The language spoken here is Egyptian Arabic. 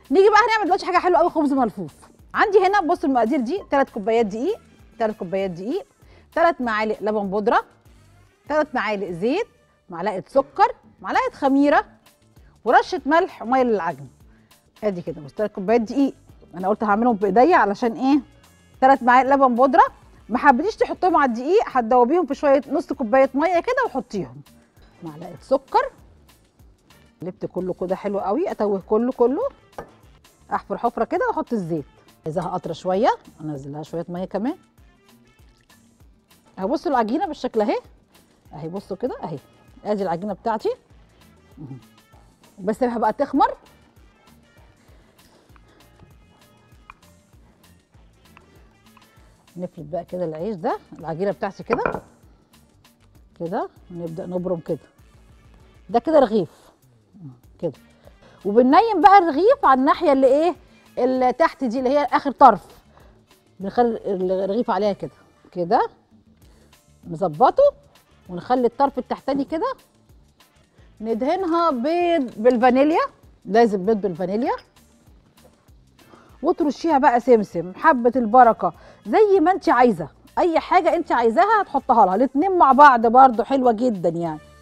نيجي بقى هنعمل دلوقتي حاجه حلوه قوي خبز ملفوف عندي هنا بص المقادير دي 3 كوبايات دقيق 3 كوبايات دقيق 3 معالق لبن بودره 3 معالق زيت معلقه سكر معلقه خميره ورشه ملح وميه للعجن ادي كده بص 3 كوبايات دقيق انا قلت هعملهم بايديا علشان ايه 3 معالق لبن بودره ما حبيتيش تحطيهم على الدقيق هتدوبيهم في شويه نص كوبايه ميه كده وحطيهم معلقه سكر قلبت كله كده حلو قوي اتوه كله كله احفر حفره كده واحط الزيت عايزاها قطره شويه انزلها شويه ميه كمان اهي بصوا العجينه بالشكل اهي اهي بصوا كده اهي ادي العجينه بتاعتي مهم. بسيبها بقى تخمر نفرد بقى كده العيش ده العجينه بتاعتي كده كده ونبدا نبرم كده ده كده رغيف كده وبننيم بقى الرغيف على الناحيه اللي ايه اللي تحت دي اللي هي اخر طرف بنخلي الرغيف عليها كده كده نظبطه ونخلي الطرف التحتاني كده ندهنها بيض بالفانيليا لازم بيض بالفانيليا وترشيها بقى سمسم حبه البركه زي ما انت عايزه اي حاجه انت عايزاها هتحطها لها الاتنين مع بعض برضو حلوه جدا يعني